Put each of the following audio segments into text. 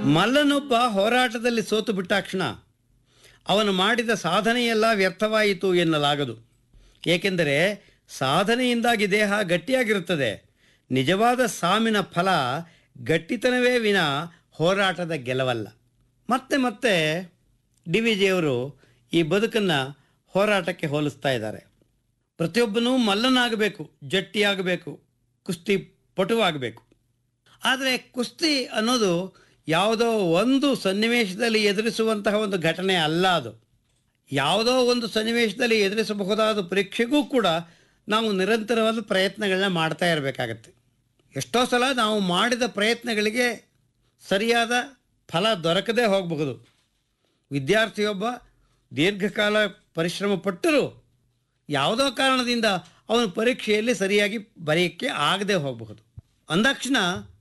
ಮಲ್ಲನೊಬ್ಬ ಹೋರಾಟದಲ್ಲಿ ಸೋತು ಬಿಟ್ಟಾಕ್ಷಣ ಅವನು ಮಾಡಿದ ಸಾಧನೆಯೆಲ್ಲ ವ್ಯರ್ಥವಾಯಿತು ಎನ್ನಲಾಗದು ಏಕೆಂದರೆ ಸಾಧನೆಯಿಂದಾಗಿ ದೇಹ ಗಟ್ಟಿಯಾಗಿರುತ್ತದೆ ನಿಜವಾದ ಸಾಮಿನ ಫಲ ಗಟ್ಟಿತನವೇ ವಿನ ಹೋರಾಟದ ಗೆಲವಲ್ಲ ಮತ್ತೆ ಮತ್ತೆ ಡಿ ವಿ ಜಿಯವರು ಈ ಬದುಕನ್ನು ಹೋರಾಟಕ್ಕೆ ಹೋಲಿಸ್ತಾ ಇದ್ದಾರೆ ಪ್ರತಿಯೊಬ್ಬನೂ ಮಲ್ಲನಾಗಬೇಕು ಜಟ್ಟಿಯಾಗಬೇಕು ಕುಸ್ತಿ ಪಟುವಾಗಬೇಕು ಆದರೆ ಕುಸ್ತಿ ಅನ್ನೋದು ಯಾವುದೋ ಒಂದು ಸನ್ನಿವೇಶದಲ್ಲಿ ಎದುರಿಸುವಂತಹ ಒಂದು ಘಟನೆ ಅಲ್ಲ ಅದು ಯಾವುದೋ ಒಂದು ಸನ್ನಿವೇಶದಲ್ಲಿ ಎದುರಿಸಬಹುದಾದ ಪರೀಕ್ಷೆಗೂ ಕೂಡ ನಾವು ನಿರಂತರವಾದ ಪ್ರಯತ್ನಗಳನ್ನ ಮಾಡ್ತಾ ಇರಬೇಕಾಗತ್ತೆ ಎಷ್ಟೋ ಸಲ ನಾವು ಮಾಡಿದ ಪ್ರಯತ್ನಗಳಿಗೆ ಸರಿಯಾದ ಫಲ ದೊರಕದೇ ಹೋಗಬಹುದು ವಿದ್ಯಾರ್ಥಿಯೊಬ್ಬ ದೀರ್ಘಕಾಲ ಪರಿಶ್ರಮ ಪಟ್ಟರೂ ಯಾವುದೋ ಕಾರಣದಿಂದ ಅವನು ಪರೀಕ್ಷೆಯಲ್ಲಿ ಸರಿಯಾಗಿ ಬರೆಯೋಕ್ಕೆ ಆಗದೆ ಹೋಗಬಹುದು ಅಂದಾಕ್ಷಣ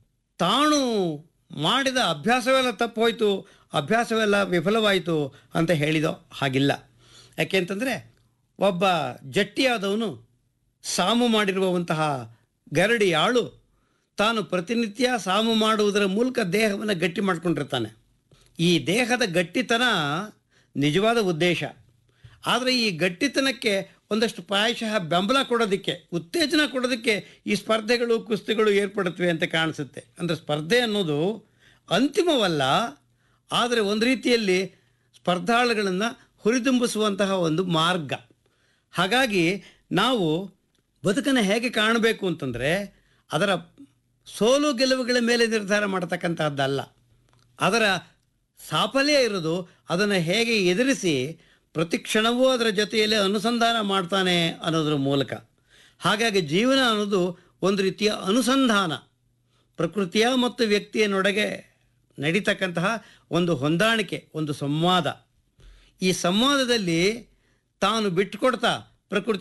ತಾನು ಮಾಡಿದ ಅಭ್ಯಾಸವೆಲ್ಲ ತಪ್ಪು ಹೋಯಿತು ಅಭ್ಯಾಸವೆಲ್ಲ ವಿಫಲವಾಯಿತು ಅಂತ ಹೇಳಿದೋ ಹಾಗಿಲ್ಲ ಯಾಕೆಂತಂದರೆ ಒಬ್ಬ ಜಟ್ಟಿಯಾದವನು ಸಾಮು ಮಾಡಿರುವಂತಹ ಗರಡಿ ಆಳು ತಾನು ಪ್ರತಿನಿತ್ಯ ಸಾಮು ಮಾಡುವುದರ ಮೂಲಕ ದೇಹವನ್ನು ಗಟ್ಟಿ ಮಾಡ್ಕೊಂಡಿರ್ತಾನೆ ಈ ದೇಹದ ಗಟ್ಟಿತನ ನಿಜವಾದ ಉದ್ದೇಶ ಆದರೆ ಈ ಗಟ್ಟಿತನಕ್ಕೆ ಒಂದಷ್ಟು ಪ್ರಾಯಶಃ ಬೆಂಬಲ ಕೊಡೋದಕ್ಕೆ ಉತ್ತೇಜನ ಕೊಡೋದಕ್ಕೆ ಈ ಸ್ಪರ್ಧೆಗಳು ಕುಸ್ತಿಗಳು ಏರ್ಪಡುತ್ತವೆ ಅಂತ ಕಾಣಿಸುತ್ತೆ ಅಂದರೆ ಸ್ಪರ್ಧೆ ಅನ್ನೋದು ಅಂತಿಮವಲ್ಲ ಆದರೆ ಒಂದು ರೀತಿಯಲ್ಲಿ ಸ್ಪರ್ಧಾಳುಗಳನ್ನು ಹುರಿದುಂಬಿಸುವಂತಹ ಒಂದು ಮಾರ್ಗ ಹಾಗಾಗಿ ನಾವು ಬದುಕನ್ನು ಹೇಗೆ ಕಾಣಬೇಕು ಅಂತಂದರೆ ಅದರ ಸೋಲು ಗೆಲುವುಗಳ ಮೇಲೆ ನಿರ್ಧಾರ ಮಾಡತಕ್ಕಂತಹದ್ದಲ್ಲ ಅದರ ಸಾಫಲ್ಯ ಇರೋದು ಅದನ್ನು ಹೇಗೆ ಎದುರಿಸಿ ಪ್ರತಿ ಕ್ಷಣವೂ ಅದರ ಜೊತೆಯಲ್ಲಿ ಅನುಸಂಧಾನ ಮಾಡ್ತಾನೆ ಅನ್ನೋದ್ರ ಮೂಲಕ ಹಾಗಾಗಿ ಜೀವನ ಅನ್ನೋದು ಒಂದು ರೀತಿಯ ಅನುಸಂಧಾನ ಪ್ರಕೃತಿಯ ಮತ್ತು ವ್ಯಕ್ತಿಯ ನೊಡೆಗೆ ನಡೀತಕ್ಕಂತಹ ಒಂದು ಹೊಂದಾಣಿಕೆ ಒಂದು ಸಂವಾದ ಈ ಸಂವಾದದಲ್ಲಿ ತಾನು ಬಿಟ್ಟುಕೊಡ್ತಾ ಪ್ರಕೃತಿ